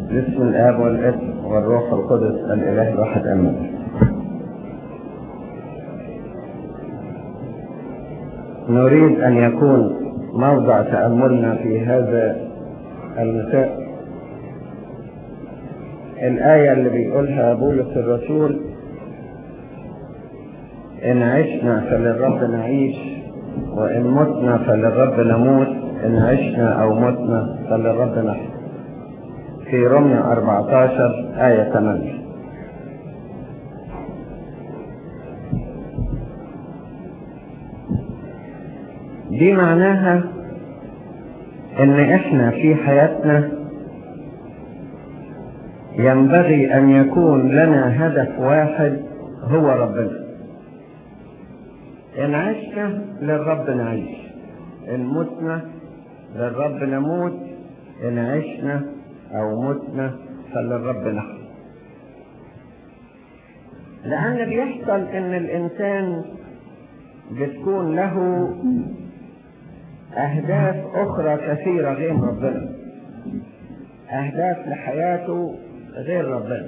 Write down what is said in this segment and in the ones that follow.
باسم الآب والابن والروح القدس الإله الواحد آمين نريد أن يكون موضع تأملنا في هذا المساء الآية اللي بيقولها بولس الرسول إن عشنا فللرب نعيش وإن متنا فللرب نموت إن عشنا أو متنا فللرب نحيا في رمي 14 آية 8 دي معناها ان احنا في حياتنا ينبغي ان يكون لنا هدف واحد هو ربنا ان عشنا للرب نعيش ان متنا للرب نموت ان عشنا او متنا فللرب نحيا لان بيحصل ان الانسان بتكون له أهداف أخرى كثيرة غير ربنا أهداف لحياته غير ربنا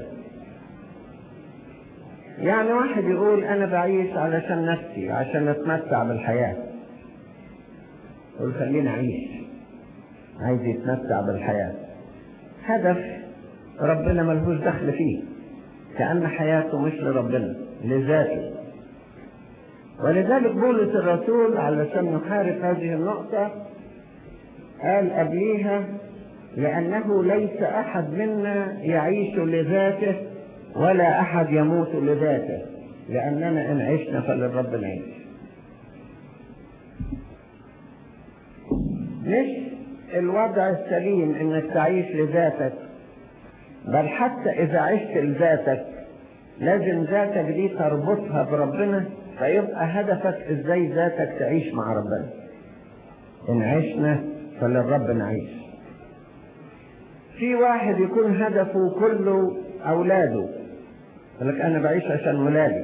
يعني واحد يقول أنا بعيش علشان نفسي عشان أتمتع بالحياة يقول خليني أعيش عايز يتمتع بالحياة هدف ربنا ملهوش دخل فيه كأن حياته مش لربنا لذاته ولذلك بولس الرسول علشان يحارب هذه النقطة قال قبليها لأنه ليس أحد منا يعيش لذاته ولا أحد يموت لذاته لأننا إن عشنا فللرب نعيش مش الوضع السليم إنك تعيش لذاتك بل حتى إذا عشت لذاتك لازم ذاتك دي تربطها بربنا فيبقى هدفك ازاي ذاتك تعيش مع ربنا ان عشنا فللرب نعيش في واحد يكون هدفه كله اولاده يقول لك انا بعيش عشان ولادي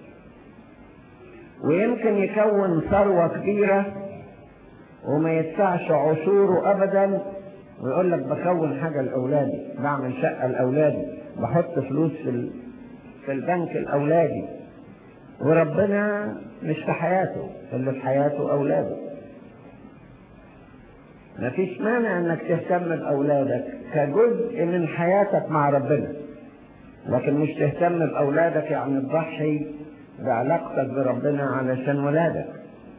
ويمكن يكون ثروه كبيره وما يدفعش عشوره ابدا ويقول لك بكون حاجه لاولادي بعمل شقه لاولادي بحط فلوس في في البنك لاولادي وربنا مش في حياته اللي في حياته أولاده مفيش مانع انك تهتم بأولادك كجزء من حياتك مع ربنا لكن مش تهتم بأولادك يعني تضحي بعلاقتك بربنا علشان ولادك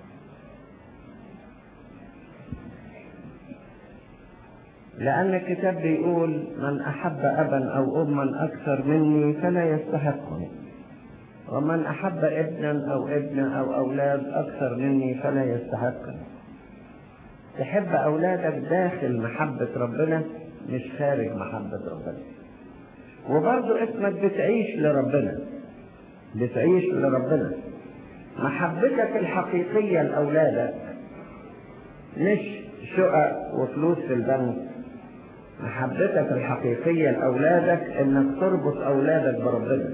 لأن الكتاب بيقول من أحب أبا أو أما أكثر مني فلا يستحقني ومن أحب ابنا أو ابنة أو أولاد أكثر مني فلا يستحقني تحب أولادك داخل محبة ربنا مش خارج محبة ربنا وبرضه اسمك بتعيش لربنا بتعيش لربنا محبتك الحقيقية لأولادك مش شقق وفلوس في البنك محبتك الحقيقية لأولادك إنك تربط أولادك بربنا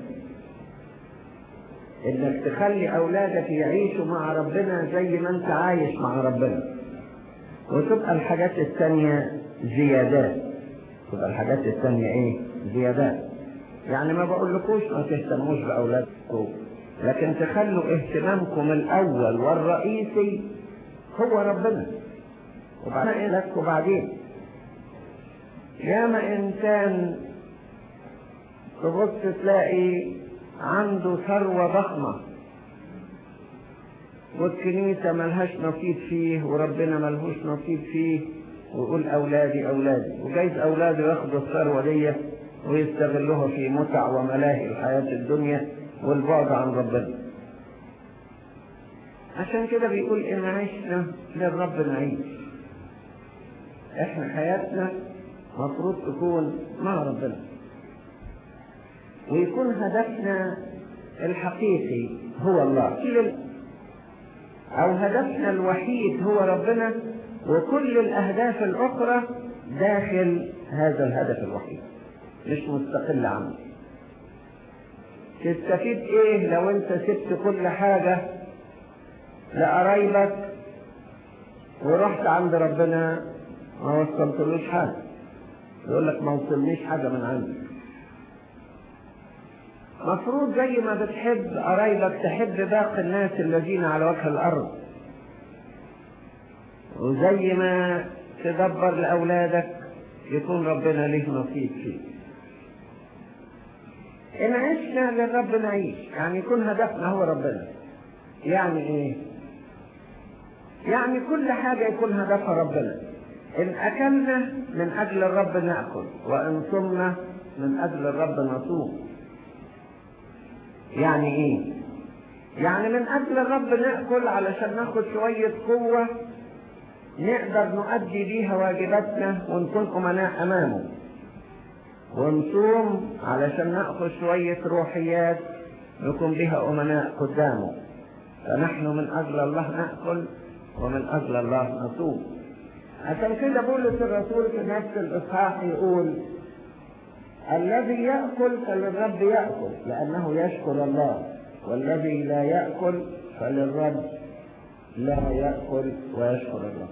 انك تخلي اولادك يعيشوا مع ربنا زي ما انت عايش مع ربنا وتبقى الحاجات التانية زيادات تبقى الحاجات التانية ايه زيادات يعني ما بقولكوش ما تهتموش باولادكم لكن تخلوا اهتمامكم الاول والرئيسي هو ربنا وبعدين لك وبعدين ياما انسان تبص تلاقي عنده ثروة ضخمة والكنيسة ملهاش نصيب فيه وربنا ملهوش نصيب فيه ويقول أولادي أولادي وجايز أولاده ياخدوا الثروة دي ويستغلوها في متع وملاهي الحياة الدنيا والبعد عن ربنا عشان كده بيقول إن عشنا للرب نعيش إحنا حياتنا مفروض تكون مع ربنا ويكون هدفنا الحقيقي هو الله او هدفنا الوحيد هو ربنا وكل الاهداف الاخرى داخل هذا الهدف الوحيد مش مستقل عنه تستفيد ايه لو انت سبت كل حاجة لقرايبك ورحت عند ربنا ما وصلتلوش حاجة يقول لك ما وصلنيش حاجة من عندك مفروض زي ما بتحب قرايبك تحب باقي الناس الذين على وجه الأرض وزي ما تدبر لأولادك يكون ربنا له نصيب فيه إن عشنا للرب نعيش يعني يكون هدفنا هو ربنا يعني إيه؟ يعني كل حاجة يكون هدفها ربنا إن أكلنا من أجل الرب نأكل وإن صمنا من أجل الرب نصوم يعني إيه؟ يعني من أجل الرب نأكل علشان ناخد شوية قوة نقدر نؤدي بيها واجباتنا ونكون أمناء أمامه ونصوم علشان نأخذ شوية روحيات نكون بها أمناء قدامه فنحن من أجل الله نأكل ومن أجل الله نصوم عشان كده بولس الرسول في نفس الإصحاح يقول الذي يأكل فللرب يأكل لأنه يشكر الله والذي لا يأكل فللرب لا يأكل ويشكر الله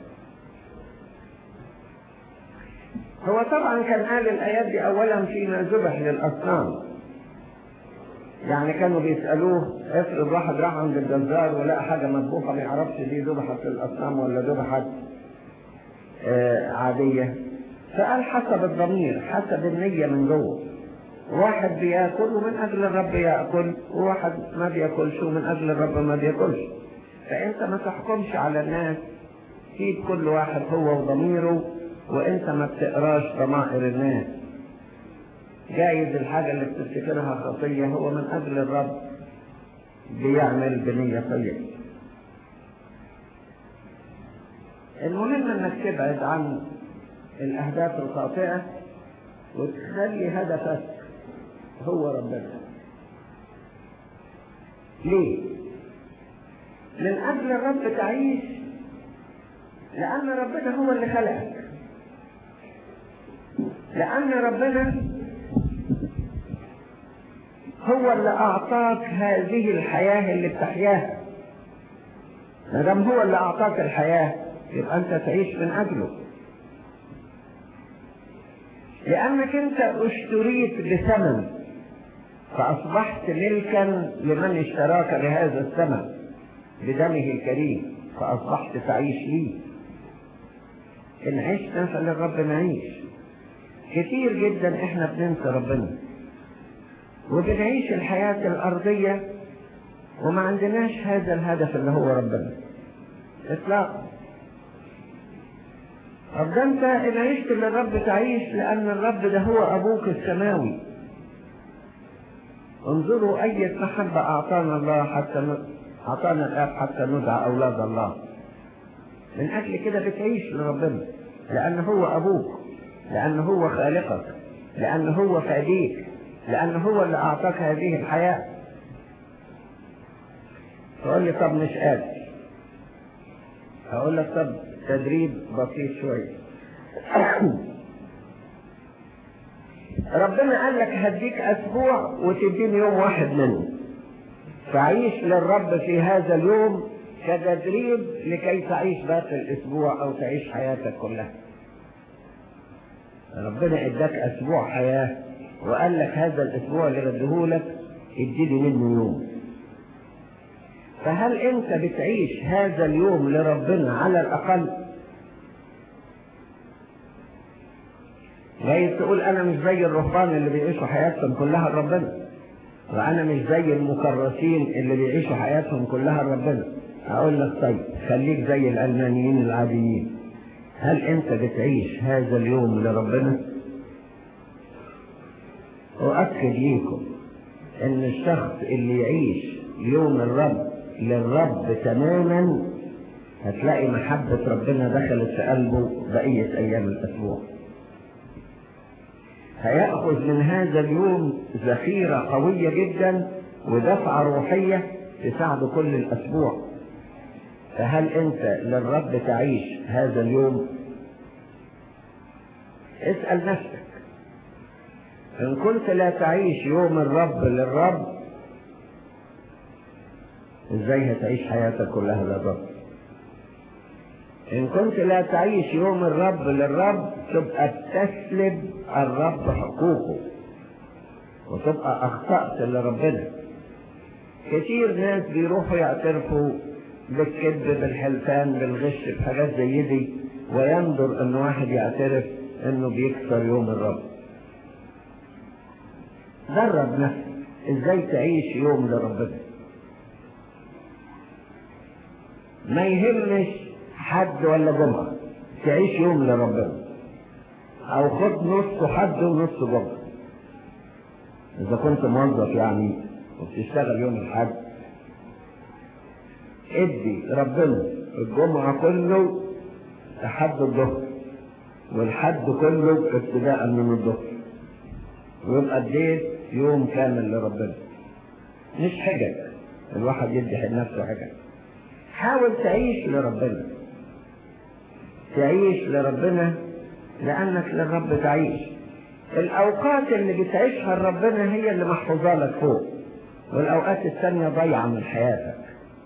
هو طبعا كان قال الآيات دي أولا فيما ذبح للأصنام يعني كانوا بيسألوه افرض واحد راح عند الجزار ولقى حاجة مذبوحة ما يعرفش دي ذبحت للأصنام ولا ذبحت آه عادية فقال حسب الضمير حسب النية من جوه واحد بياكل ومن أجل الرب يأكل وواحد ما بياكلش ومن أجل الرب ما بياكلش فأنت ما تحكمش على الناس سيب كل واحد هو وضميره وانت ما بتقراش ضمائر الناس جايز الحاجة اللي بتفتكرها خطية هو من أجل الرب بيعمل بنية طيبة المهم انك تبعد عن الأهداف الخاطئة وتخلي هدفك هو ربنا ليه؟ من أجل الرب تعيش لأن ربنا هو اللي خلقك لأن ربنا هو اللي أعطاك هذه الحياة اللي بتحياها ما دام هو اللي أعطاك الحياة يبقى أنت تعيش من أجله لأنك أنت اشتريت بثمن فأصبحت ملكا لمن اشتراك بهذا الثمن بدمه الكريم فأصبحت تعيش ليه إن عشنا فللرب نعيش كتير جدا احنا بننسى ربنا وبنعيش الحياة الأرضية وما عندناش هذا الهدف اللي هو ربنا إطلاقا طب ده انت ان عشت للرب تعيش لأن الرب ده هو أبوك السماوي انظروا أية محبة أعطانا الله حتى ن... أعطانا الآب حتى ندعى أولاد الله من أجل كده بتعيش لربنا لأن هو أبوك لأن هو خالقك لأن هو فاديك لأن هو اللي أعطاك هذه الحياة تقول لي طب مش قادر هقول لك طب تدريب بسيط شوية ربنا قال لك هديك أسبوع وتديني يوم واحد منه فعيش للرب في هذا اليوم كتدريب لكي تعيش باقي الأسبوع أو تعيش حياتك كلها ربنا اداك اسبوع حياة وقال لك هذا الاسبوع اللي بديهولك اديني منه يوم فهل انت بتعيش هذا اليوم لربنا على الاقل جاي تقول انا مش زي الرهبان اللي بيعيشوا حياتهم كلها لربنا وانا مش زي المكرسين اللي بيعيشوا حياتهم كلها لربنا اقول لك طيب خليك زي العلمانيين العاديين هل انت بتعيش هذا اليوم لربنا اؤكد ليكم ان الشخص اللي يعيش يوم الرب للرب تماما هتلاقي محبة ربنا دخلت في قلبه بقية ايام الاسبوع هيأخذ من هذا اليوم ذخيرة قوية جدا ودفعة روحية تساعده كل الاسبوع فهل انت للرب تعيش هذا اليوم اسأل نفسك ان كنت لا تعيش يوم الرب للرب ازاي هتعيش حياتك كلها للرب إن كنت لا تعيش يوم الرب للرب تبقى بتسلب الرب حقوقه وتبقى أخطأت لربنا كتير ناس بيروحوا يعترفوا بالكذب بالحلفان بالغش بحاجات زي دي ويندر ان واحد يعترف انه بيكسر يوم الرب درب نفسك ازاي تعيش يوم لربنا ما يهمش حد ولا جمعة تعيش يوم لربنا او خد نص حد ونص جمعة اذا كنت موظف يعني وبتشتغل يوم الحد ادي ربنا الجمعة كله لحد الظهر والحد كله ابتداء من الظهر ويبقى اديت يوم كامل لربنا مش حجج الواحد يدي نفسه حجج حاول تعيش لربنا تعيش لربنا لأنك للرب تعيش الأوقات اللي بتعيشها لربنا هي اللي محفوظة لك فوق والأوقات الثانية ضيعة من حياتك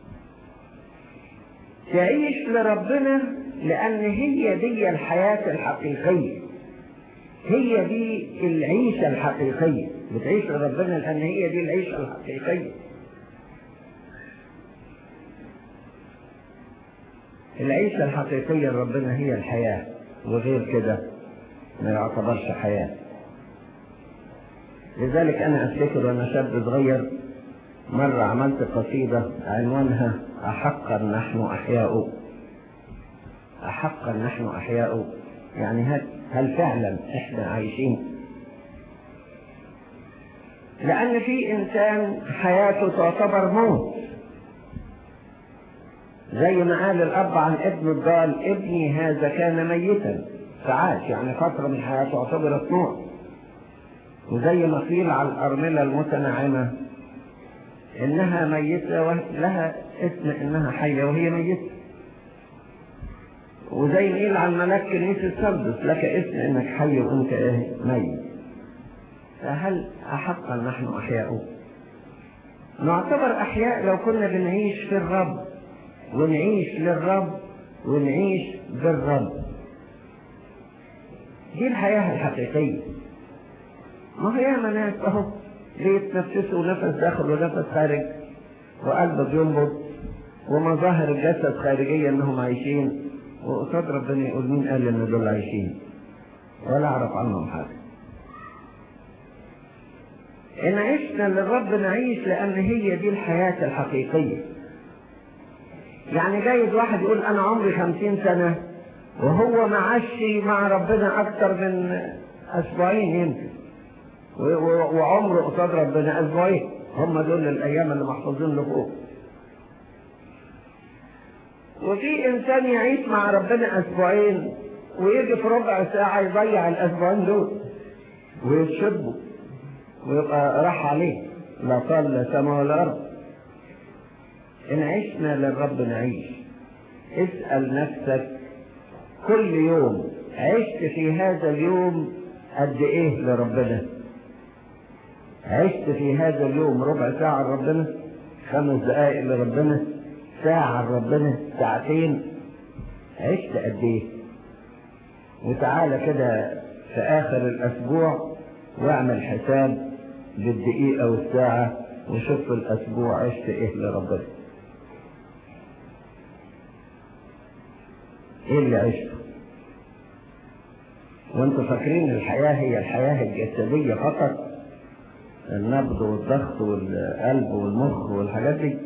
تعيش لربنا لأن هي دي الحياة الحقيقية هي دي العيشة الحقيقية بتعيش لربنا لأن هي دي العيشة الحقيقية العيشة الحقيقية لربنا هي الحياة وغير كده ما يعتبرش حياة لذلك أنا أفتكر وأنا شاب صغير مرة عملت قصيدة عنوانها أحقا نحن أحياء أحقا نحن أحياء يعني هل, هل فعلا إحنا عايشين لأن في إنسان حياته تعتبر موت زي ما قال الأب عن ابن الضال ابني هذا كان ميتا فعاش يعني فترة من حياته اعتبرت موت وزي ما قيل على الأرملة المتنعمة إنها ميتة ولها اسم إنها حية وهي ميتة وزي ما قيل عن ملاك كنيسة سردس لك اسم إنك حي وأنت إيه ميت فهل أحقا نحن أحياء نعتبر أحياء لو كنا بنعيش في الرب ونعيش للرب ونعيش بالرب دي الحياة الحقيقية ما هي ما ناس اهو بيتنفسوا نفس داخل ونفس خارج وقلبه بينبض ومظاهر الجسد خارجية انهم عايشين وقصاد ربنا يقول مين قال ان دول عايشين ولا اعرف عنهم حاجة ان عشنا للرب نعيش لان هي دي الحياة الحقيقية يعني جايز واحد يقول انا عمري خمسين سنة وهو معشي مع ربنا اكتر من اسبوعين يمكن وعمره قصاد ربنا اسبوعين هم دول الايام اللي محفوظين له فوق وفي انسان يعيش مع ربنا اسبوعين ويجي في ربع ساعة يضيع الاسبوعين دول ويتشبوا ويبقى راح عليه لا طال لا سما ولا ارض إن عشنا للرب نعيش اسأل نفسك كل يوم عشت في هذا اليوم قد إيه لربنا عشت في هذا اليوم ربع ساعة لربنا خمس دقائق لربنا ساعة لربنا ساعتين عشت قد إيه وتعالى كده في آخر الأسبوع واعمل حساب بالدقيقة والساعة وشوف الأسبوع عشت إيه لربنا ايه اللي عشته وانتوا فاكرين الحياة هي الحياة الجسدية فقط النبض والضغط والقلب والمخ والحاجات دي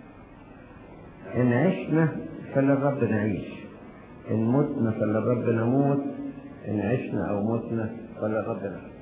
ان عشنا فللرب نعيش ان متنا فللرب نموت ان عشنا او متنا فللرب نعيش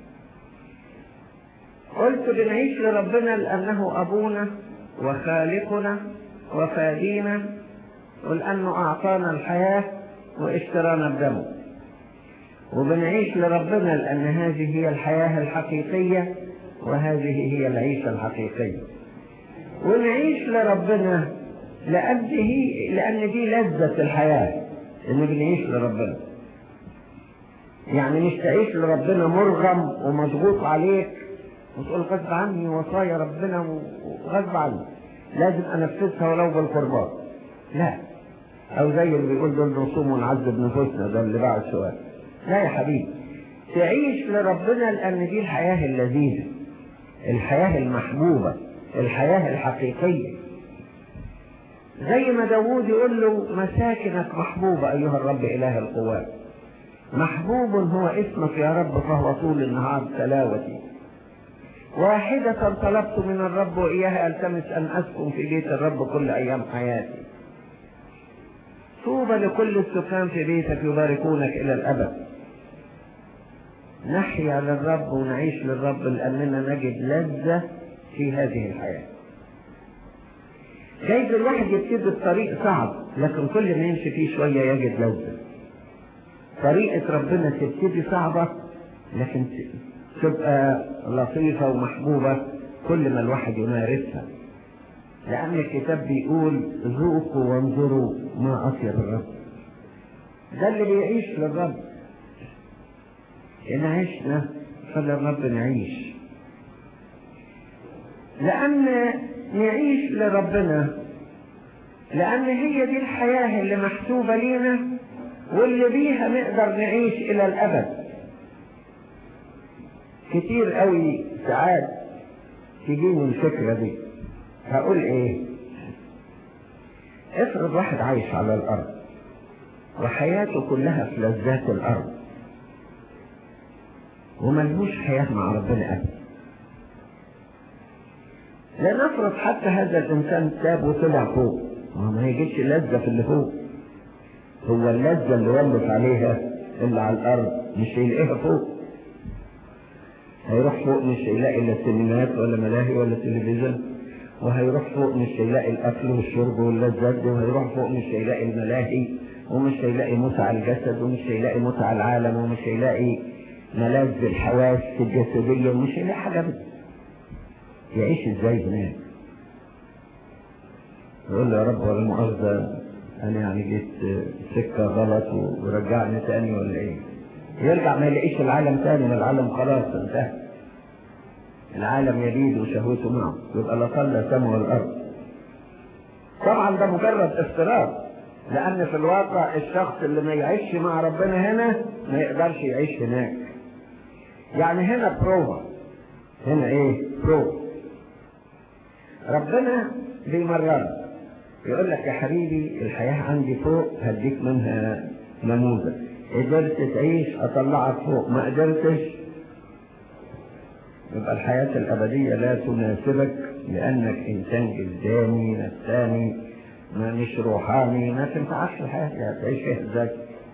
قلت بنعيش لربنا لأنه أبونا وخالقنا وفادينا ولأنه أعطانا الحياة واشترانا بدمه وبنعيش لربنا لأن هذه هي الحياة الحقيقية وهذه هي العيشة الحقيقية ونعيش لربنا لأن دي, لأن دي لذة الحياة إن بنعيش لربنا يعني مش تعيش لربنا مرغم ومضغوط عليك وتقول غصب عني وصايا ربنا وغصب عني لازم أنفذها ولو بالقربان لا او زي اللي بيقول دول نصوم ونعذب نفوسنا ده اللي بعد سؤال لا يا حبيبي تعيش لربنا لان دي الحياة اللذيذة الحياة المحبوبة الحياة الحقيقية زي ما داوود يقول له مساكنك محبوبة أيها الرب إله القوات محبوب هو اسمك يا رب فهو طول النهار تلاوتي واحدة طلبت من الرب وإياها ألتمس أن أسكن في بيت الرب كل أيام حياتي طوبى لكل السكان في بيتك يباركونك إلى الأبد نحيا للرب ونعيش للرب لأننا نجد لذة في هذه الحياة جايز الواحد يبتدي الطريق صعب لكن كل ما يمشي فيه شوية يجد لذة طريقة ربنا تبتدي صعبة لكن تبقى لطيفة ومحبوبة كل ما الواحد يمارسها لأن الكتاب بيقول ذوقوا وانظروا ما أطيب الرب ده اللي بيعيش للرب إن عشنا فللرب نعيش لأن نعيش لربنا لأن هي دي الحياة اللي محسوبة لينا واللي بيها نقدر نعيش إلى الأبد كتير قوي ساعات تجيني الفكرة دي هقول ايه افرض واحد عايش على الارض وحياته كلها في لذات الارض وملهوش حياة مع ربنا ابدا لنفرض حتى هذا الانسان تاب وطلع فوق ما يجيش لذة في اللي فوق هو اللذة اللي ولف عليها اللي على الارض مش هيلاقيها فوق هيروح فوق مش هيلاقي لا سينمات ولا ملاهي ولا تلفزيون وهيروح فوق مش هيلاقي الاكل والشرب واللذات دي وهيروح فوق مش هيلاقي الملاهي ومش هيلاقي متع الجسد ومش هيلاقي متع العالم ومش هيلاقي ملاذ الحواس الجسدية ومش هيلاقي حاجة بس يعيش ازاي هناك يقول له يا رب ولا مؤاخذة انا يعني جيت سكة غلط ورجعني تاني ولا ايه يرجع ما يلاقيش العالم تاني ما العالم خلاص انتهى العالم يبيد وشهوته معه يبقى لا صلى سمو الارض طبعا ده مجرد افتراض لان في الواقع الشخص اللي ما يعيش مع ربنا هنا ما يقدرش يعيش هناك يعني هنا بروفا هنا ايه بروفا ربنا بيمرنا يقول لك يا حبيبي الحياة عندي فوق هديك منها نموذج قدرت تعيش اطلعك فوق ما قدرتش يبقى الحياة الأبدية لا تناسبك لأنك إنسان جسداني نفساني ما مش روحاني ما تنفعش الحياة دي هتعيش فيها ازاي؟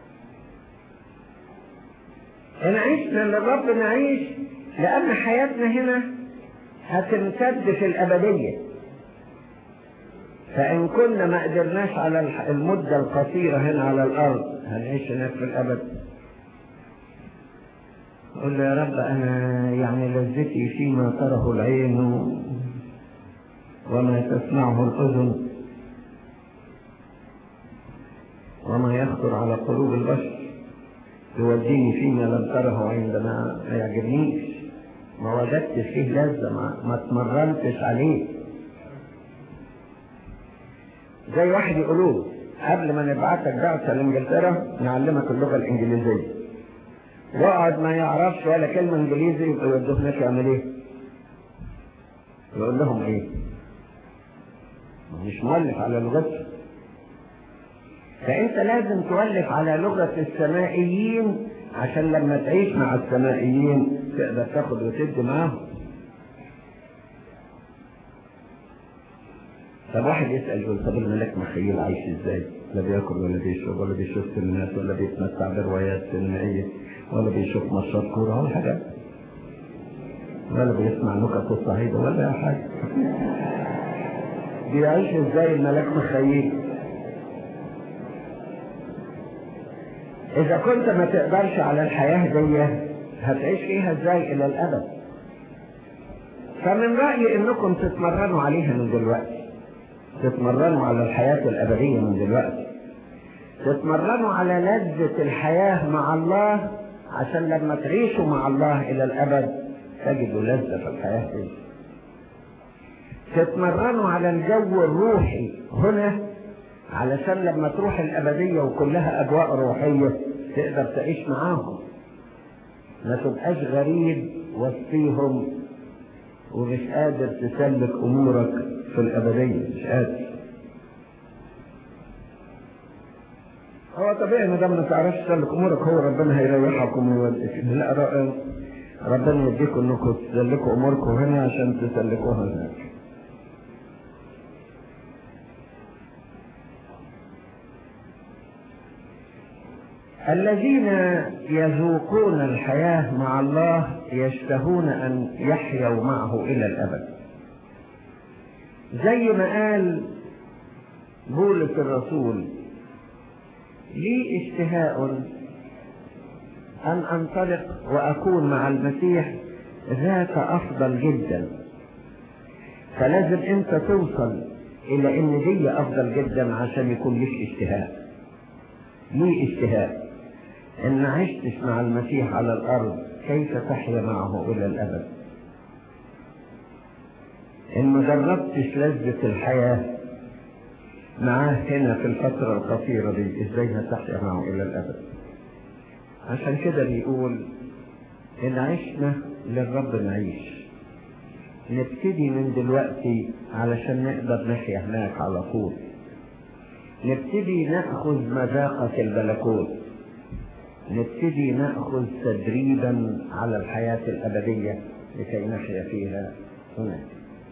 إن عشنا للرب نعيش لأن حياتنا هنا هتمتد في الأبدية فإن كنا ما قدرناش على المدة القصيرة هنا على الأرض هنعيش هناك في الأبد قل له يا رب أنا يعني لذتي فيما تره العين وما تسمعه الأذن وما يخطر على قلوب البشر يوديني فيما لم تره عندما ما يعجبنيش ما وجدتش فيه لذة ما, ما اتمرنتش عليه زي واحد يقولوا قبل ما نبعتك بعثة لانجلترا نعلمك اللغة الانجليزية واقعد ما يعرفش ولا كلمة انجليزي يبقى يودوه هناك يعمل ايه؟ يقول لهم ايه؟ مش مؤلف على لغته فانت لازم تؤلف على لغة السمائيين عشان لما تعيش مع السمائيين تقدر تاخد وتدي معاهم طب واحد يسأل يقول طب الملك مخيل عايش ازاي؟ لا بياكل ولا بيشرب ولا بيشوف سينمات ولا بيتمتع بروايات سينمائية ولا بيشوف ماتشات كورة ولا حاجة ولا بيسمع نكت الصعيدة ولا حاجة بيعيش ازاي الملاك مخيل اذا كنت ما تقدرش على الحياة دي هتعيش فيها ازاي الى الابد فمن رأيي انكم تتمرنوا عليها من دلوقتي تتمرنوا على الحياة الابدية من دلوقتي تتمرنوا على لذة الحياة مع الله عشان لما تعيشوا مع الله الى الابد تجدوا لذة في الحياة دي تتمرنوا على الجو الروحي هنا علشان لما تروح الأبدية وكلها أجواء روحية تقدر تعيش معاهم ما تبقاش غريب وسطيهم ومش قادر تسلك أمورك في الأبدية مش قادر هو طبيعي ما دام ما تعرفش تسلك أمورك هو ربنا هيريحكم ويوديك لا ربنا يديكم انكم تسلكوا اموركم هنا عشان تسلكوها هناك الذين يذوقون الحياة مع الله يشتهون أن يحيوا معه إلى الأبد زي ما قال بولس الرسول لي اشتهاء أن أنطلق وأكون مع المسيح ذاك أفضل جدا فلازم أنت توصل إلى إن دي أفضل جدا عشان يكون لك اشتهاء لي اشتهاء إن عشتش مع المسيح على الأرض كيف تحيا معه إلى الأبد إن ما جربتش لذة الحياة معاه هنا في الفترة القصيرة دي إزاي هتحيا معه إلى الأبد عشان كده بيقول إن عشنا للرب نعيش نبتدي من دلوقتي علشان نقدر نحيا هناك على طول نبتدي نأخذ مذاقة البلكوت نبتدي نأخذ تدريبا على الحياة الأبدية لكي نحيا فيها هناك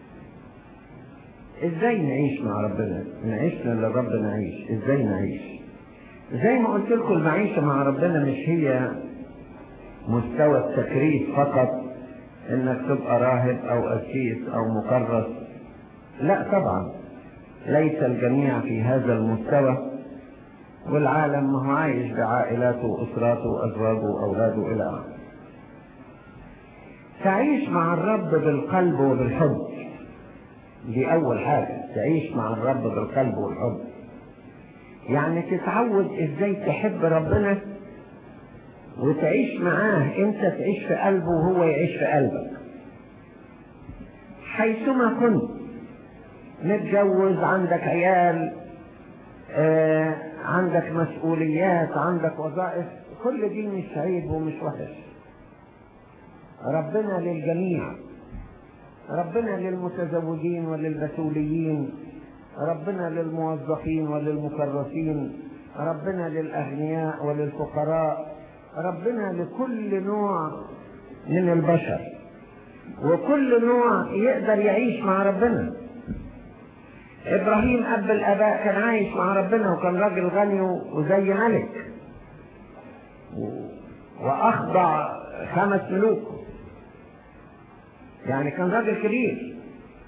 ازاي نعيش مع ربنا نعيشنا للرب نعيش ازاي نعيش زي ما قلت لكم المعيشة مع ربنا مش هي مستوى التكريس فقط انك تبقى راهب او قسيس او مكرس لا طبعا ليس الجميع في هذا المستوى والعالم ما هو عايش بعائلاته واسراته وازواجه واولاده الى اخره تعيش مع الرب بالقلب وبالحب دي اول حاجة تعيش مع الرب بالقلب والحب يعني تتعود ازاي تحب ربنا وتعيش معاه انت تعيش في قلبه وهو يعيش في قلبك حيثما كنت متجوز عندك عيال آه عندك مسؤوليات عندك وظائف كل دي مش عيب ومش وحش ربنا للجميع ربنا للمتزوجين وللبتوليين ربنا للموظفين وللمكرسين ربنا للأغنياء وللفقراء ربنا لكل نوع من البشر وكل نوع يقدر يعيش مع ربنا ابراهيم اب الاباء كان عايش مع ربنا وكان راجل غني وزي ملك واخضع خمس ملوك يعني كان راجل كبير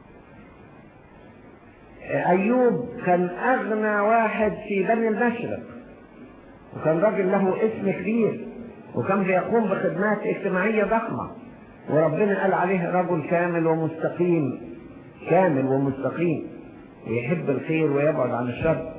ايوب كان اغنى واحد في بني المشرق وكان راجل له اسم كبير وكان بيقوم بخدمات اجتماعيه ضخمه وربنا قال عليه رجل كامل ومستقيم كامل ومستقيم ويحب الخير ويبعد عن الشر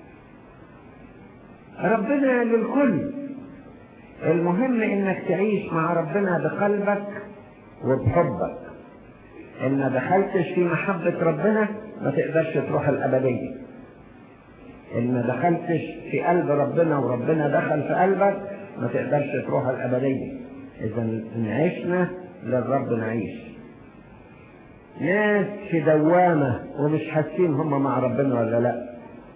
ربنا للكل المهم انك تعيش مع ربنا بقلبك وبحبك ان ما دخلتش في محبة ربنا ما تقدرش تروح الابدية ان ما دخلتش في قلب ربنا وربنا دخل في قلبك ما تقدرش تروح الابدية اذا ان عشنا للرب نعيش ناس في دوامة ومش حاسين هم مع ربنا ولا لا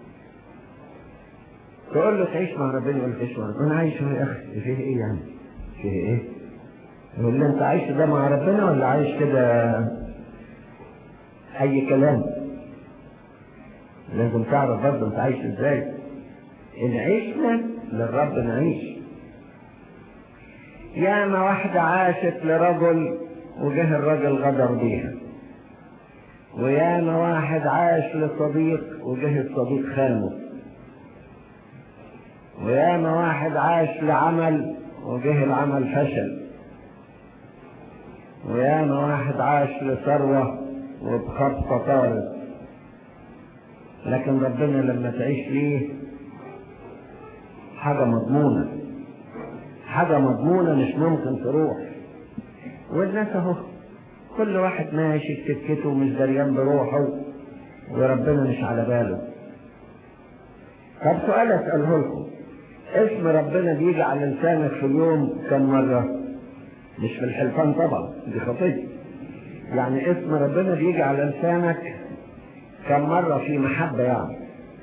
تقول له تعيش مع ربنا يقول تعيش مع ربنا انا عايش يا اخي فيه ايه يعني فيه ايه يقول لي انت عايش ده مع ربنا ولا عايش كده اي كلام لازم تعرف برضه انت عايش ازاي ان عشنا للرب نعيش ياما واحدة عاشت لرجل وجه الرجل غدر بيها وياما واحد عاش لصديق وجه الصديق خانه وياما واحد عاش لعمل وجه العمل فشل وياما واحد عاش لثروة وبخطفة طارت لكن ربنا لما تعيش ليه حاجة مضمونة حاجة مضمونة مش ممكن تروح والناس اهو كل واحد ماشي في سكته ومش دريان بروحه وربنا مش على باله طب سؤال اساله لكم اسم ربنا بيجي على لسانك في اليوم كم مرة؟ مش في الحلفان طبعا دي خطية يعني اسم ربنا بيجي على لسانك كم مرة في محبة يعني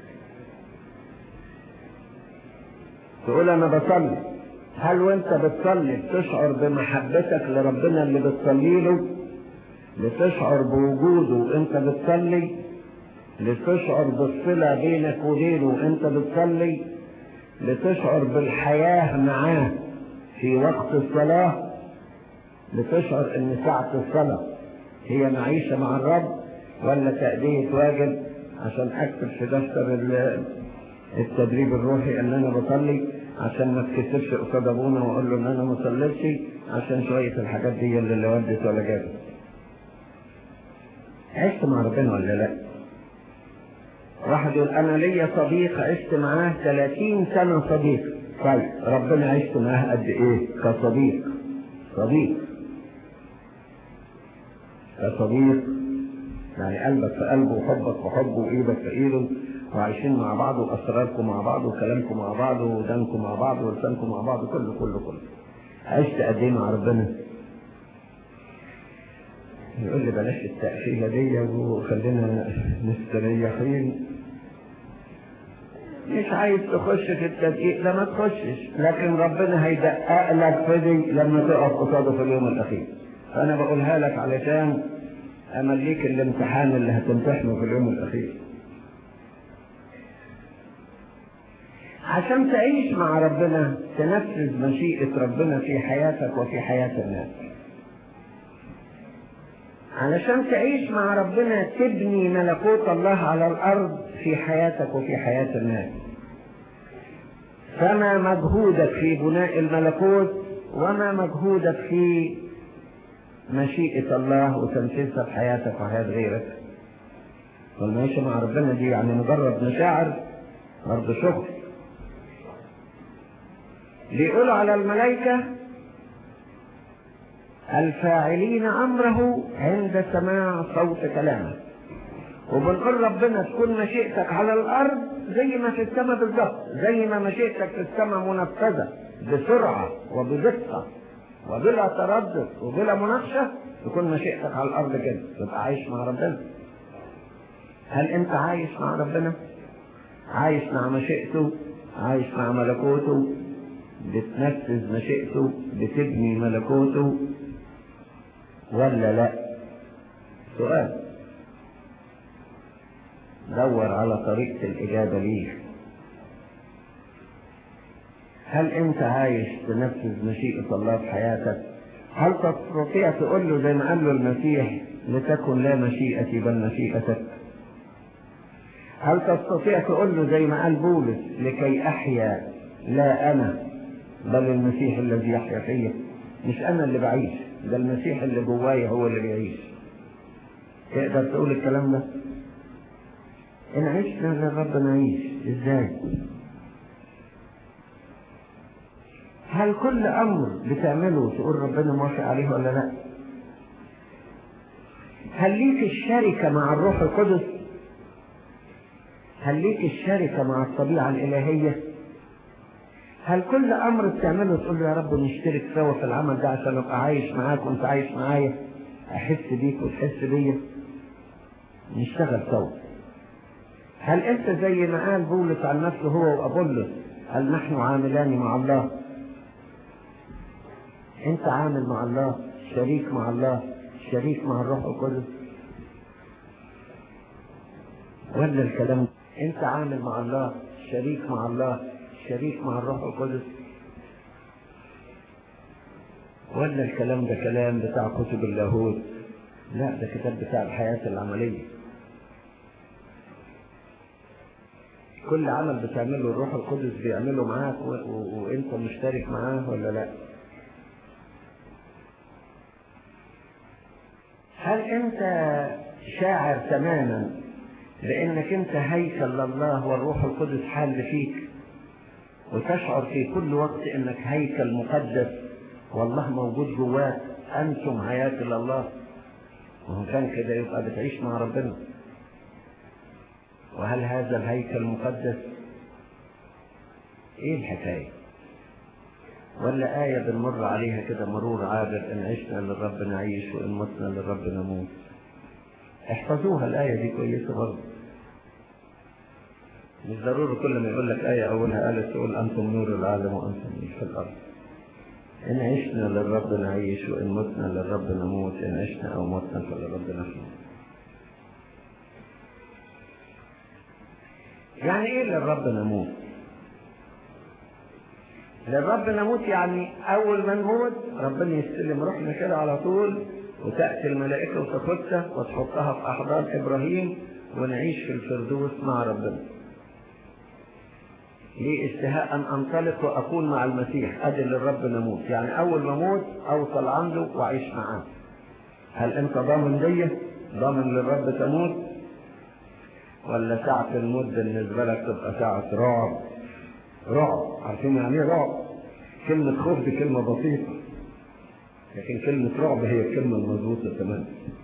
تقول انا بصلي هل وانت بتصلي بتشعر بمحبتك لربنا اللي بتصلي له لتشعر بوجوده وانت بتصلي لتشعر بالصلة بينك وبينه وانت بتصلي لتشعر بالحياة معاه في وقت الصلاة لتشعر ان ساعة الصلاة هي معيشة مع الرب ولا تأدية واجب عشان اكتب في دفتر التدريب الروحي ان انا بصلي عشان ما اتكسفش قصاد ابونا واقول له ان انا ما صليتش عشان شويه الحاجات دي اللي لا ودت ولا جابت عشت مع ربنا ولا لا واحد يقول انا ليا صديق عشت معاه 30 سنه صديق طيب ربنا عشت معاه قد ايه كصديق صديق كصديق يعني قلبك في قلبه وحبك في حبه وايدك في ايده وعايشين مع بعض واسراركم مع بعض وكلامكم مع بعض ودانكم مع بعض ولسانكم مع بعض كله كله كله عشت قد ايه مع ربنا يقول لي بلاش التأشيرة دي وخلينا مستريحين مش عايز تخش في التدقيق ده ما تخشش لكن ربنا هيدقق لك في دي لما تقف قصاده في اليوم الأخير فأنا بقولها لك علشان أمليك الامتحان اللي هتمتحنه في اليوم الأخير عشان تعيش مع ربنا تنفذ مشيئة ربنا في حياتك وفي حياة الناس علشان تعيش مع ربنا تبني ملكوت الله على الأرض في حياتك وفي حياة الناس فما مجهودك في بناء الملكوت وما مجهودك في مشيئة الله وتنفيذها في حياتك وحياة غيرك والمعيشة مع ربنا دي يعني مجرد مشاعر برضه شغل بيقولوا على الملائكة الفاعلين أمره عند سماع صوت كلامه وبنقول ربنا تكون مشيئتك على الأرض زي ما في السماء بالظبط زي ما مشيئتك في السماء منفذة بسرعة وبدقة وبلا تردد وبلا مناقشة تكون مشيئتك على الأرض كده تبقى عايش مع ربنا هل أنت عايش مع ربنا؟ عايش مع مشيئته عايش مع ملكوته بتنفذ مشيئته بتبني ملكوته ولا لا سؤال دور على طريقة الإجابة ليه هل أنت عايش تنفذ مشيئة الله في حياتك هل تستطيع تقول له زي ما قال له المسيح لتكن لا مشيئتي بل مشيئتك هل تستطيع تقول له زي ما قال بولس لكي أحيا لا أنا بل المسيح الذي يحيا فيا مش انا اللي بعيش ده المسيح اللي جوايا هو اللي بيعيش تقدر تقول الكلام ده ان عشنا للرب نعيش ازاي هل كل امر بتعمله تقول ربنا موافق عليه ولا لا هل ليك الشركة مع الروح القدس هل ليك الشركة مع الطبيعة الإلهية هل كل امر بتعمله تقول له يا رب نشترك سوا في العمل ده عشان ابقى عايش معاك وانت عايش معايا احس بيك وتحس بيا نشتغل سوا هل انت زي ما قال بولس عن نفسه هو وابولس هل نحن عاملان مع الله انت عامل مع الله شريك مع الله شريك مع الروح القدس ولا الكلام انت عامل مع الله شريك مع الله شريك مع الروح القدس ولا الكلام ده كلام بتاع كتب اللاهوت لا ده كتاب بتاع الحياة العملية كل عمل بتعمله الروح القدس بيعمله معاك و... و... وانت مشترك معاه ولا لا هل انت شاعر تماما بانك انت هيكل لله والروح القدس حال فيك وتشعر في كل وقت انك هيكل مقدس والله موجود جواك انتم هياكل الله وهو كان كده يبقى بتعيش مع ربنا وهل هذا الهيكل مقدس ايه الحكاية ولا آية بنمر عليها كده مرور عابر إن عشنا للرب نعيش وإن متنا للرب نموت احفظوها الآية دي كويسة برضه مش ضروري كل ما يقول لك آية أولها قالت تقول أنتم نور العالم وأنتم في الأرض إن عشنا للرب نعيش وإن متنا للرب نموت إن عشنا أو متنا فللرب نحن يعني إيه للرب نموت؟ للرب نموت يعني أول ما نموت ربنا يستلم روحنا كده على طول وتأتي الملائكة وتاخدها وتحطها في أحضان إبراهيم ونعيش في الفردوس مع ربنا. ليه اشتهاء أن أنطلق وأكون مع المسيح أجل للرب نموت يعني أول ما أموت أوصل عنده وأعيش معاه هل أنت ضامن ليا ضامن للرب تموت ولا ساعة الموت بالنسبة لك تبقى ساعة رعب رعب عارفين يعني ايه رعب كلمة خوف دي كلمة بسيطة لكن كلمة رعب هي الكلمة المضبوطة تماما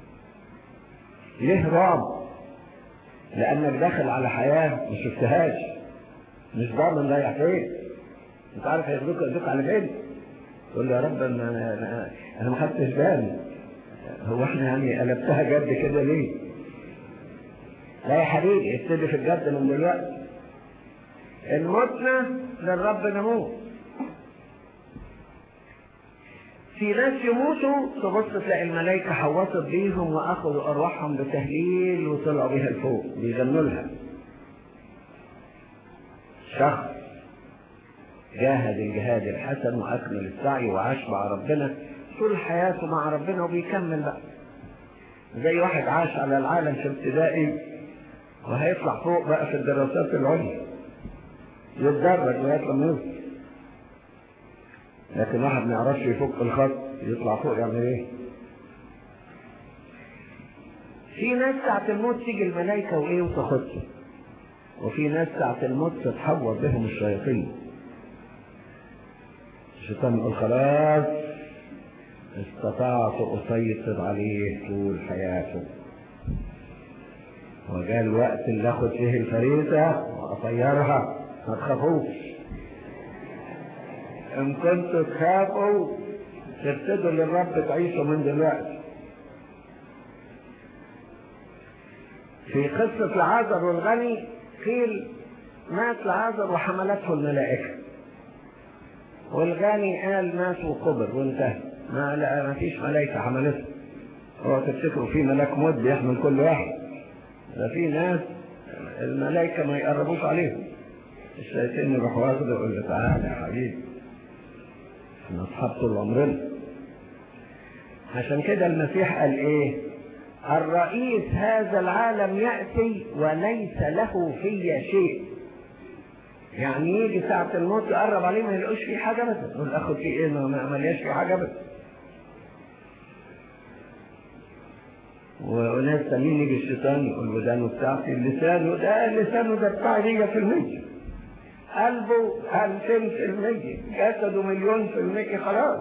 ليه رعب لأنك داخل على حياة ما شفتهاش مش ضامن رايح فين انت عارف هياخدوك ياخدوك على فين تقول له يا رب انا انا, أنا ما خدتش بالي هو احنا يعني قلبتها جد كده ليه لا يا حبيبي ابتدي في الجد من دلوقتي المتنا للرب نموت في ناس يموتوا تبص تلاقي الملائكة حوطت بيهم وأخذوا أرواحهم بتهليل وطلعوا بيها لفوق بيغنوا لها شخص جاهد الجهاد الحسن وأكمل السعي وعاش مع ربنا طول حياته مع ربنا وبيكمل بقى زي واحد عاش على العالم في ابتدائي وهيطلع فوق بقى في الدراسات العليا يتدرج لغايه لما يوصل لكن واحد ما يعرفش يفك الخط يطلع فوق يعمل ايه؟ في ناس ساعة الموت تيجي الملائكة وايه وتاخدهم وفي ناس ساعة الموت تتحول بهم الشياطين الشيطان يقول خلاص استطعت أسيطر عليه طول حياته وجاء الوقت اللي اخد فيه الفريسة واطيرها ما تخافوش ان كنتوا تخافوا تبتدوا للرب تعيشوا من دلوقتي في قصة العازر والغني قيل مات العازر وحملته الملائكة والغني قال مات وقبر وانتهى ما لا ما فيش ملائكة حملته هو تفتكروا في ملاك موت بيحمل كل واحد ده في ناس الملائكة ما يقربوش عليهم الشيطان يروح واخده يقول له تعالى يا حبيبي احنا اصحاب طول عمرنا عشان كده المسيح قال ايه الرئيس هذا العالم يأتي وليس له في شيء يعني يجي ساعة الموت يقرب عليه ما يلاقوش فيه حاجة بس يقول اخد فيه ايه ما ملياش فيه حاجة بس وناس تانيين يجي الشيطان يقول ودانه بتاعتي لسانه ده لسانه ده بتاعي مية في المية قلبه ألفين في المية جسده مليون في المية خلاص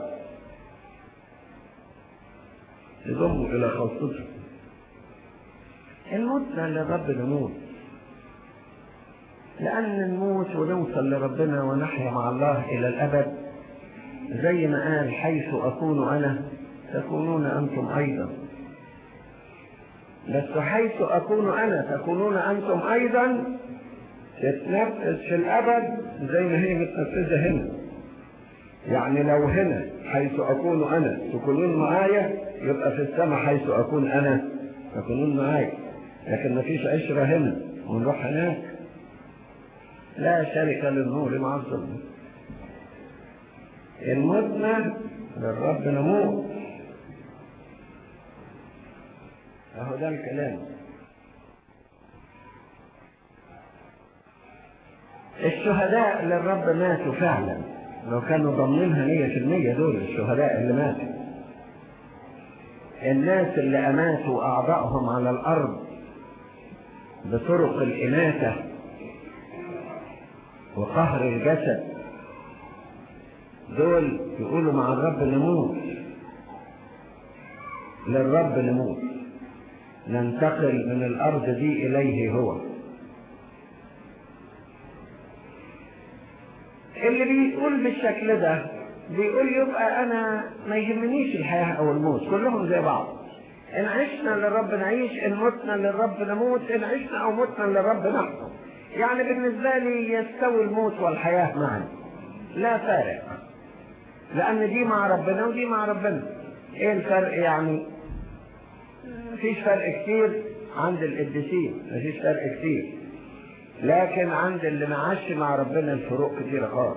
يضموا إلى خاصته الموتنا للرب نموت لأن نموت ونوصل لربنا ونحيا مع الله إلى الأبد زي ما قال حيث أكون أنا تكونون أنتم أيضا بس حيث أكون أنا تكونون أنتم أيضا تتنفذ في الأبد زي ما هي متنفذة هنا يعني لو هنا حيث أكون أنا تكونون معايا يبقى في السماء حيث أكون أنا تكونون معايا لكن مفيش عشرة هنا ونروح هناك لا شركة للنور مع الظلم المدنة للرب نموت اهو ده الكلام الشهداء للرب ماتوا فعلا لو كانوا ضامنينها مية في المية دول الشهداء اللي ماتوا الناس اللي أماتوا أعضائهم على الأرض بطرق الإماتة وقهر الجسد دول يقولوا مع الرب نموت للرب نموت ننتقل من الأرض دي إليه هو اللي بيقول بالشكل ده بيقول يبقى انا ما يهمنيش الحياة او الموت كلهم زي بعض ان عشنا للرب نعيش ان متنا للرب نموت ان عشنا او متنا للرب نحكم يعني بالنسبة لي يستوي الموت والحياة معا لا فارق لان دي مع ربنا ودي مع ربنا ايه الفرق يعني مفيش فرق كتير عند القديسين مفيش فرق كتير لكن عند اللي معاش مع ربنا الفروق كتيرة خالص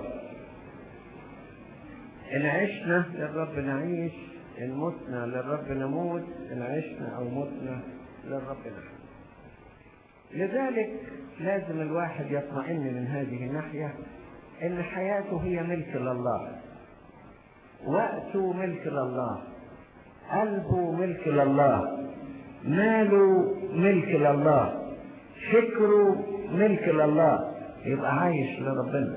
إن عشنا للرب نعيش إن متنا للرب نموت إن عشنا أو متنا للرب نحن لذلك لازم الواحد يطمئن من هذه الناحية إن حياته هي ملك لله وقته ملك لله قلبه ملك لله ماله ملك لله فكره ملك لله يبقى عايش لربنا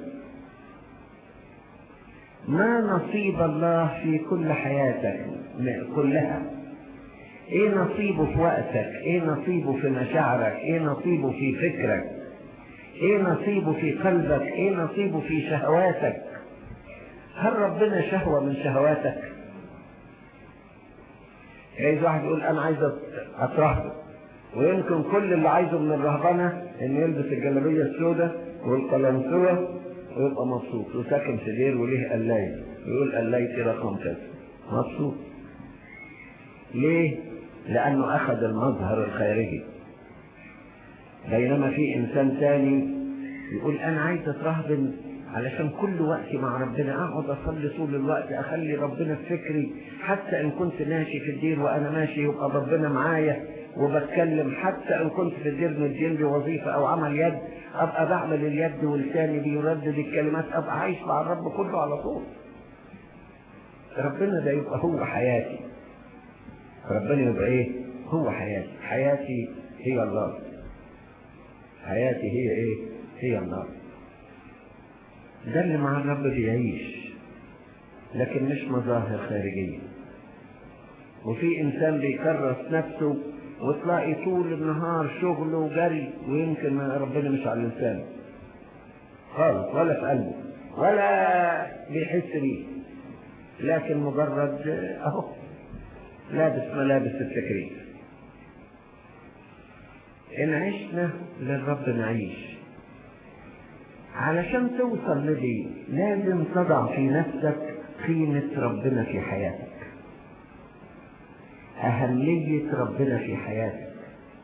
ما نصيب الله في كل حياتك كلها ايه نصيبه في وقتك ايه نصيبه في مشاعرك ايه نصيبه في فكرك ايه نصيبه في قلبك ايه نصيبه في شهواتك هل ربنا شهوة من شهواتك عايز واحد يقول انا عايز اترهبن ويمكن كل اللي عايزه من الرهبنة انه يلبس الجلابية السوداء والقلنسوة ويبقى مبسوط وساكن في دير وليه قلاية ويقول قلايتي رقم كذا مبسوط ليه؟ لأنه أخذ المظهر الخارجي بينما في إنسان تاني يقول أنا عايز أترهبن علشان كل وقتي مع ربنا أقعد أصلي طول الوقت أخلي ربنا في فكري حتى إن كنت ماشي في الدير وأنا ماشي يبقى ربنا معايا وبتكلم حتى إن كنت في الدير مدين لي وظيفة أو عمل يد أبقى بعمل اليد ولساني بيردد الكلمات أبقى عايش مع الرب كله على طول ربنا ده يبقى هو حياتي ربنا يبقى ايه هو حياتي حياتي هي الله حياتي هي ايه هي الله ده اللي مع الرب بيعيش لكن مش مظاهر خارجية وفي انسان بيكرس نفسه وتلاقي طول النهار شغل وجري ويمكن ربنا مش على الانسان خالص ولا في قلبه ولا بيحس بيه لكن مجرد اهو لابس ملابس التكريم إن عشنا للرب نعيش علشان توصل لدي لازم تضع في نفسك قيمة ربنا في حياتك أهمية ربنا في حياتك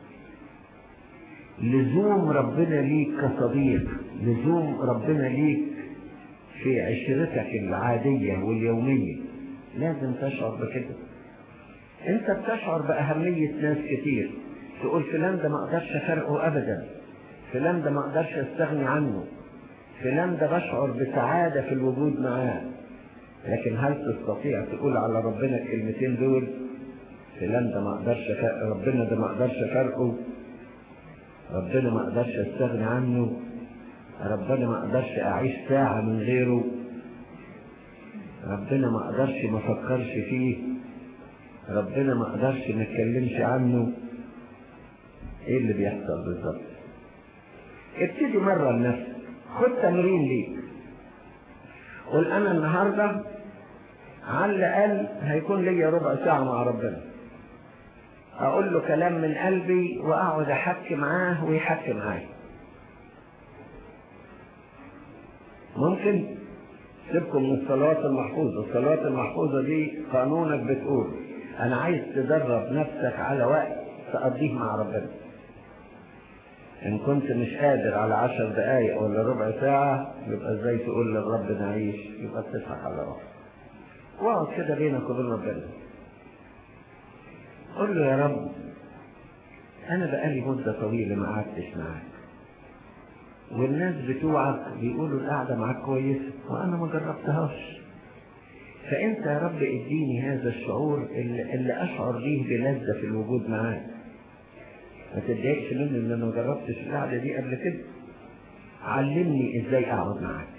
لزوم ربنا ليك كصديق لزوم ربنا ليك في عشرتك العادية واليومية لازم تشعر بكده انت بتشعر بأهمية ناس كتير تقول فلان ده ما اقدرش افرقه ابدا فلان ده ما اقدرش استغني عنه فلان ده بشعر بسعادة في الوجود معاه لكن هل تستطيع تقول على ربنا الكلمتين دول فلان ده ما اقدرش ربنا ده ما اقدرش افرقه ربنا ما اقدرش استغني عنه ربنا ما اقدرش اعيش ساعة من غيره ربنا ما اقدرش ما افكرش فيه ربنا ما اقدرش ما اتكلمش عنه ايه اللي بيحصل بالظبط ابتدي مرة لنفسك خد تمرين ليك قول انا النهاردة على الاقل هيكون ليا ربع ساعة مع ربنا اقول له كلام من قلبي واقعد احكي معاه ويحكي معايا ممكن سيبكم من الصلوات المحفوظة الصلوات المحفوظة دي قانونك بتقول انا عايز تدرب نفسك على وقت تقضيه مع ربنا ان كنت مش قادر على عشر دقايق ولا ربع ساعة يبقى ازاي تقول للرب نعيش يبقى بتضحك على روحك واقعد كده بينك وبين ربنا قول له يا رب انا بقالي مدة طويلة ما قعدتش معاك والناس بتوعك بيقولوا القعدة معاك كويسة وانا ما جربتهاش فانت يا رب اديني هذا الشعور اللي, اللي اشعر به بلذة في الوجود معاك ما تتضايقش مني ان انا ما جربتش القعدة دي قبل كده علمني ازاي اقعد معاك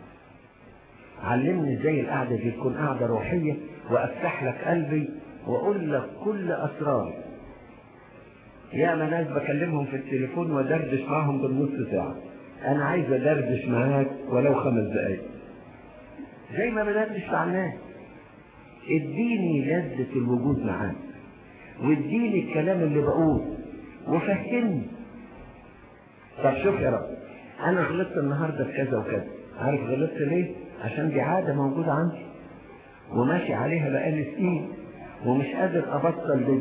علمني ازاي القعدة دي تكون قعدة روحية وافتح لك قلبي واقول لك كل اسراري يا ما ناس بكلمهم في التليفون ودردش معاهم بالنص ساعة انا عايز ادردش معاك ولو خمس دقايق زي ما بدأتش مع الناس اديني لذة الوجود معاك واديني الكلام اللي بقوله وفهمني طب شوف يا رب انا غلطت النهارده في كذا وكذا عارف غلطت ليه عشان دي عاده موجوده عندي وماشي عليها بقالي سنين ومش قادر ابطل دي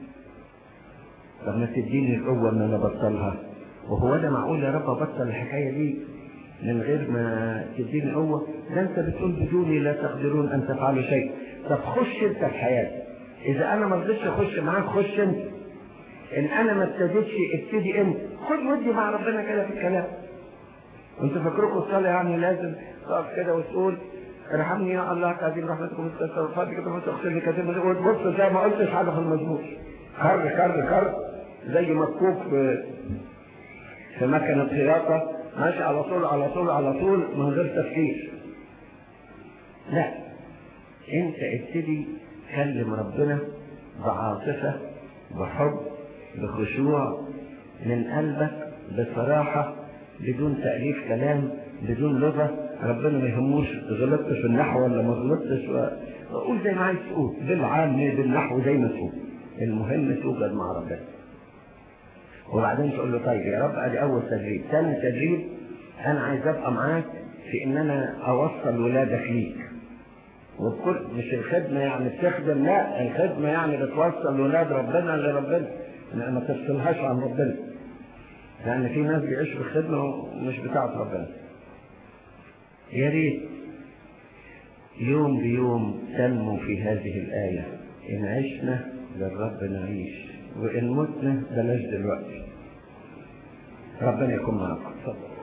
طب ما تديني القوه ان انا ابطلها وهو ده معقول يا رب ابطل الحكايه دي من غير ما تديني قوه ده انت بتقول بدوني لا تقدرون ان تفعلوا شيء طب خش انت في حياتي اذا انا ما رضيتش اخش معاك خش انت ان انا ما ابتديتش ابتدي انت خد ودي مع ربنا كده في الكلام انتوا فاكركم الصلاه يعني لازم تقف كده وتقول ارحمني يا الله كعظيم رحمتكم استغفرت كده وتغفر لي كتير وتبص زي ما قلتش حاجه في المزمور كر كر كر زي مكوك في في مكنه خياطه ماشي على طول على طول على طول من غير تفكير لا انت ابتدي كلم ربنا بعاطفه بحب بخشوع من قلبك بصراحة بدون تأليف كلام بدون لغة ربنا ما يهموش غلطت في النحو ولا ما غلطتش قول زي ما عايز تقول بالعام بالنحو زي ما تقول المهم توجد مع ربنا وبعدين تقول له طيب يا رب ادي اول تدريب ثاني تدريب انا عايز ابقى معاك في ان انا اوصل ولادك ليك وبكل مش الخدمة يعني بتخدم لا الخدمة يعني بتوصل ولاد ربنا لربنا ما تفصلهاش عن ربنا لأن في ناس بيعيشوا في الخدمة ومش بتاعت ربنا يا ريت يوم بيوم تنمو في هذه الآية إن عشنا للرب نعيش وإن متنا بلاش دلوقتي ربنا يكون معكم تفضل